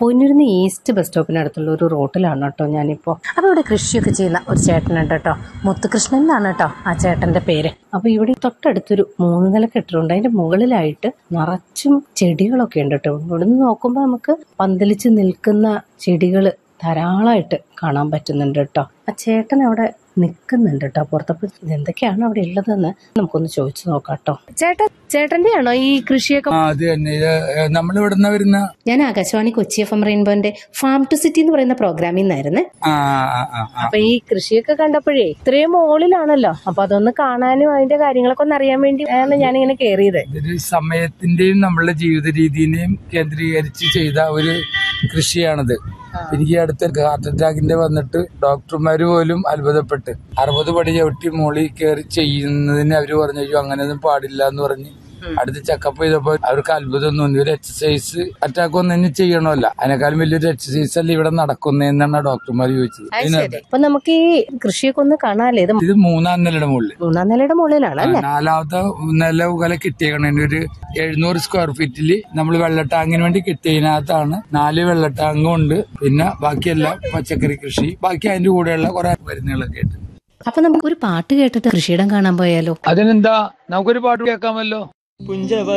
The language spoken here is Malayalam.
പൊന്നിരുന്ന് ഈസ്റ്റ് ബസ് സ്റ്റോപ്പിനടുത്തുള്ള ഒരു റോട്ടിലാണ് കേട്ടോ ഞാനിപ്പോൾ അപ്പോൾ ഇവിടെ കൃഷിയൊക്കെ ചെയ്യുന്ന ഒരു ചേട്ടനുണ്ട് കേട്ടോ മുത്തുകൃഷ്ണൻ എന്നാണ് കേട്ടോ ആ ചേട്ടൻ്റെ പേര് അപ്പോൾ ഇവിടെ തൊട്ടടുത്തൊരു മൂന്ന് നില കെട്ടിടമുണ്ട് അതിൻ്റെ മുകളിലായിട്ട് നിറച്ചും ചെടികളൊക്കെ ഉണ്ട് കേട്ടോ ഇവിടുന്ന് നോക്കുമ്പോൾ നമുക്ക് പന്തലിച്ച് നിൽക്കുന്ന ചെടികൾ ധാരാളമായിട്ട് കാണാൻ പറ്റുന്നുണ്ട് കേട്ടോ ആ ചേട്ടൻ അവിടെ നിൽക്കുന്നുണ്ട് കേട്ടോ പുറത്തപ്പോൾ എന്തൊക്കെയാണ് അവിടെ ഉള്ളതെന്ന് നമുക്കൊന്ന് ചോദിച്ചു നോക്കാം കേട്ടോ ചേട്ടൻ ചേട്ടൻ്റെ ആണോ ഈ കൃഷിയൊക്കെ ആ അത് തന്നെ ഇത് നമ്മൾ ഇവിടുന്ന് വരുന്ന ഞാൻ ആകാശവാണി കൊച്ചി എഫ് എം റെയിൻബോന്റെ ഫാം ടു സിറ്റി എന്ന് പറയുന്ന പ്രോഗ്രാമിൽ നിന്നായിരുന്നേ ആ ആ, ആ, ആ. അപ്പൊ ഈ കൃഷിയൊക്കെ കണ്ടപ്പോഴേ ഇത്രയും മുകളിലാണല്ലോ അപ്പൊ അതൊന്ന് കാണാനും അതിന്റെ കാര്യങ്ങളൊക്കെ ഒന്ന് അറിയാൻ വേണ്ടി ആണ് ഞാനിങ്ങനെ കയറിയത് ഇതൊരു സമയത്തിന്റെയും നമ്മളുടെ ജീവിത രീതിനെയും കേന്ദ്രീകരിച്ച് ചെയ്ത ഒരു കൃഷിയാണിത് എനിക്ക് അടുത്ത ഹാർട്ട് അറ്റാക്കിന്റെ വന്നിട്ട് ഡോക്ടർമാര് പോലും അത്ഭുതപ്പെട്ട് അറുപത് പടി ചവിട്ടി മോളിൽ കയറി ചെയ്യുന്നതിന് അവര് പറഞ്ഞു "അയ്യോ, അങ്ങനെയൊന്നും പാടില്ല എന്ന് പറഞ്ഞ് അടുത്ത് ചെക്കപ്പ് ചെയ്തപ്പോ അവർക്ക് അത്ഭുതം തോന്നി ഒരു എക്സസൈസ് അറ്റാക്ക് ഒന്നും ചെയ്യണമല്ല അതിനേക്കാളും വലിയൊരു എക്സസൈസ് അല്ല ഇവിടെ നടക്കുന്നതെന്നാണ് ഡോക്ടർമാർ ചോദിച്ചത് ഇതിനകത്ത് അപ്പൊ നമുക്ക് ഈ കൃഷിയൊക്കെ ഒന്ന് കാണാല്ലേ ഇത് ഇത് മൂന്നാം നിലയുടെ മുകളിൽ മൂന്നാം നിലയുടെ മുകളിലാണ് അല്ലേ നാലാമത്തെ നില മുതല കിട്ടിയേക്കണ ഒരു എഴുന്നൂറ് സ്ക്വയർ ഫീറ്റില് നമ്മൾ വെള്ള ടാങ്കിന് വേണ്ടി കിട്ടിയതിനകത്താണ് നാല് വെള്ള ടാങ്കും ഉണ്ട് പിന്നെ ബാക്കിയെല്ലാം പച്ചക്കറി കൃഷി ബാക്കി അതിന്റെ കൂടെയുള്ള കുറെ മരുന്നുകളൊക്കെ ഉണ്ട് അപ്പൊ നമുക്ക് ഒരു പാട്ട് കേട്ടിട്ട് കൃഷിയിടം കാണാൻ പോയാലോ അതിനെന്താ നമുക്കൊരു പാട്ട് കേൾക്കാമല്ലോ